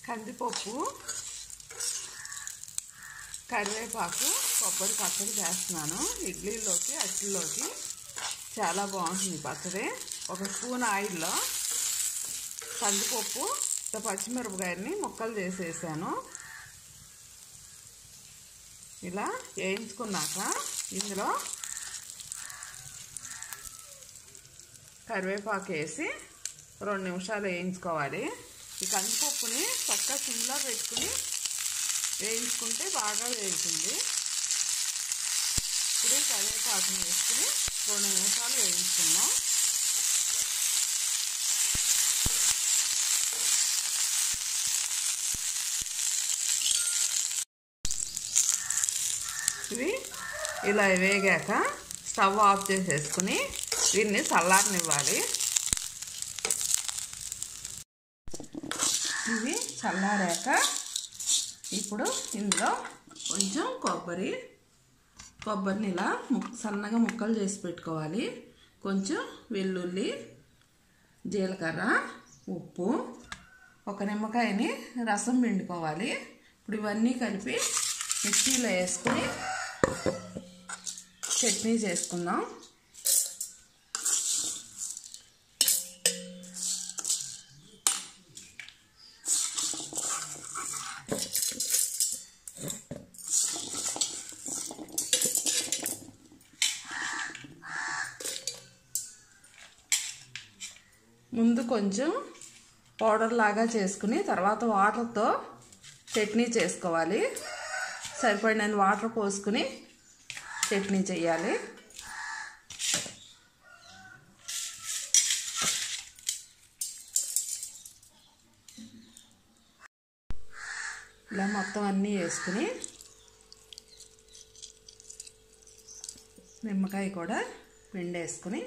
కందిపప్పు కరివేపాకు కొబ్బరి పచ్చడి చేస్తున్నాను ఇడ్లీలోకి అట్లలోకి చాలా బాగుంటుంది పచ్చడి ఒక స్పూన్ ఆయిల్లో కందిపప్పు ఇంత పచ్చిమిరపకాయని ముక్కలు చేసేసాను ఇలా వేయించుకున్నాక ఇందులో కరివేపాకు వేసి రెండు నిమిషాలు వేయించుకోవాలి ఈ కందిపప్పుని చక్కగా సిమ్లో పెట్టుకుని వేయించుకుంటే బాగా వేగుతుంది ఇప్పుడు కరివేపాకుని వేసుకుని రెండు నిమిషాలు వేయించుకుందాం ఇవి ఇలా వేగాక స్టవ్ ఆఫ్ చేసేసుకుని దీన్ని చల్లారనివ్వాలి ఇవి చల్లారాక ఇప్పుడు ఇందులో కొంచెం కొబ్బరి కొబ్బరిని ఇలా ముక్ సన్నగా ముక్కలు చేసి పెట్టుకోవాలి కొంచెం వెల్లుల్లి జీలకర్ర ఉప్పు ఒక నిమ్మకాయని రసం పిండుకోవాలి ఇప్పుడు ఇవన్నీ కలిపి మిక్సీలో వేసుకుని చట్నీ చేసుకుందాం ముందు కొంచెం పౌడర్ లాగా చేసుకుని తర్వాత వాటర్తో చట్నీ చేసుకోవాలి సరిపడిన వాటర్ పోసుకుని చట్నీ చేయాలి ఇలా మొత్తం అన్నీ వేసుకుని నిమ్మకాయ కూడా పిండేసుకుని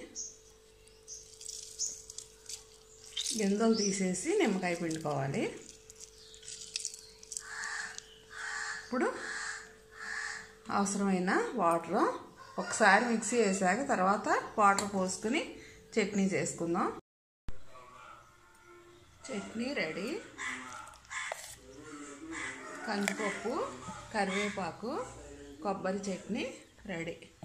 గింజలు తీసేసి నిమ్మకాయ పిండుకోవాలి ఇప్పుడు అవసరమైన వాటర్ ఒకసారి మిక్సీ వేసాక తర్వాత వాటర్ పోసుకుని చట్నీ చేసుకుందాం చట్నీ రెడీ కందిపప్పు కరివేపాకు కొబ్బరి చట్నీ రెడీ